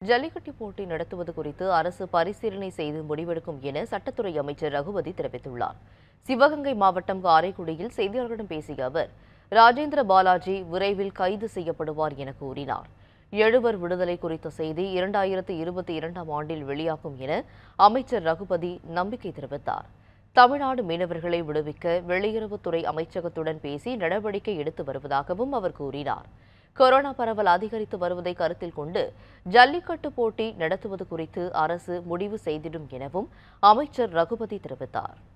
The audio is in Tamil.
ஜல்லிக்கட்டு போட்டி நடத்துவது குறித்து அரசு பரிசீலனை செய்து முடிவெடுக்கும் என சட்டத்துறை அமைச்சர் ரகுபதி தெரிவித்துள்ளார் சிவகங்கை மாவட்டம் காரைக்குடியில் செய்தியாளர்களிடம் பேசிய அவர் ராஜேந்திர பாலாஜி விரைவில் கைது செய்யப்படுவார் என கூறினார் எழுவர் விடுதலை குறித்த செய்தி இரண்டாயிரத்து இருபத்தி இரண்டாம் ஆண்டில் வெளியாகும் என அமைச்சர் ரகுபதி நம்பிக்கை தெரிவித்தார் தமிழ்நாடு மீனவர்களை விடுவிக்க வெளியுறவுத்துறை அமைச்சகத்துடன் பேசி நடவடிக்கை எடுத்து வருவதாகவும் அவர் கூறினார் கொரோனா பரவல் அதிகரித்து வருவதை கருத்தில் கொண்டு ஜல்லிக்கட்டு போட்டி நடத்துவது குறித்து அரசு முடிவு செய்திடும் எனவும் அமைச்சர் ரகுபதி தெரிவித்தார்